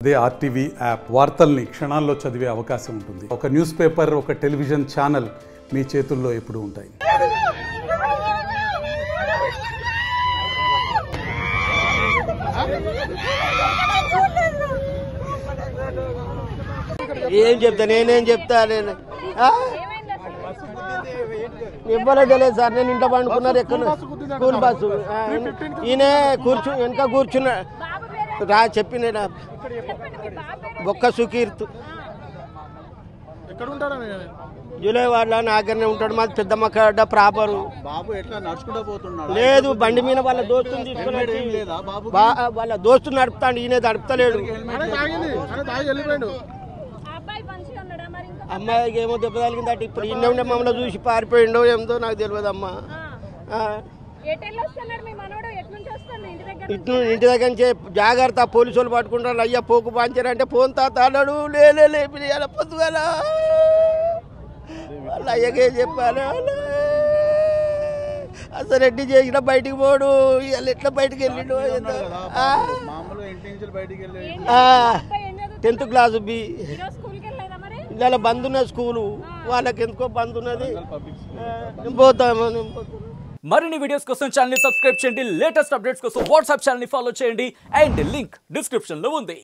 అదే RTV app వార్తల్ని క్షణాల్లో చదివే అవకాశం ఉంటుంది ఒక న్యూస్ పేపర్ ఒక టెలివిజన్ ఛానల్ మీ చేతుల్లో ఎప్పుడూ ఉంటాయి ఏం చెప్తా నేనేం చెప్తా నేను ఆ? ఇవ్వలే తెలియదు సార్ నేను ఇంట్లో పండుకున్నారు ఎక్కడ స్కూల్ బస్సు ఆ, ఈయన కూర్చు వెనక కూర్చున్నా రా చెప్పిన బొక్క సుకీర్తు ఎక్కడ ఉంటారా జూలై వాళ్ళ నాగర్నే ఉంటాడు మాది పెద్ద మక్కడ ప్రాపరు బాబు ఎట్లా నడుచుకుంటూ పోతున్నాడు లేదు బండి మీద వాళ్ళ దోస్తుని తీసుకుని వచ్చి ఏం లేదా బాబు బా- వాళ్ళ దోస్తు నడుపుతాడు ఈయన నడుపుతలేడు తాగింది అరే తాగి వెళ్ళిపోయాడు అబ్బాయి మంచిగా ఉన్నాడా మరి ఇంకా అమ్మాయికి ఏమో దెబ్బ తగిలిందట ఇప్పుడు ఈయన ఉండే మమ్మల్ని చూసి పారిపోయిండో ఏమిటో నాకు తెలియదు అమ్మా ఆ. ఎటెళ్ళి వస్తున్నాడు మీ మనోడు ఎటు నుంచి వస్తాడు ఇంటి దగ్గర ఇటు ఇంటి దగ్గర నుంచి జాగ్రత్త పోలీసు వాళ్ళు పట్టుకుంటారు అయ్యా పోకు పాంచారంటే ఫోన్ తాత అన్నాడు లేలే లేపి ఎలా పొద్దుగల వాళ్ళ అయ్యకే చెప్పాను అసలు రెడ్డి చేసిన బయటికి పోడు ఇవాళ ఎట్లా బయటికి వెళ్ళిండు ఏందో. ఆ, మామూలుగా ఇంటి నుంచి బయటికి వెళ్ళి ఆ, అబ్బాయి ఏం చదువు టెన్త్ క్లాస్ బి ఈరోజు స్కూల్కి వెళ్ళలేదా మరి ఇలా బంద్ ఉన్న స్కూలు వాళ్ళకి ఎందుకో బంద్ ఉన్నది ఆ, నేను పోతాము నేను పోతాను మరిన్ని వీడియోస్ కోసం ఛానల్ సబ్స్క్రైబ్ చేయండి లేటెస్ట్ అప్డేట్స్ కోసం వాట్సాప్ ఛానల్ ఫాలో చేయండి అండ్ లింక్ డిస్క్రిప్షన్ లో ఉంది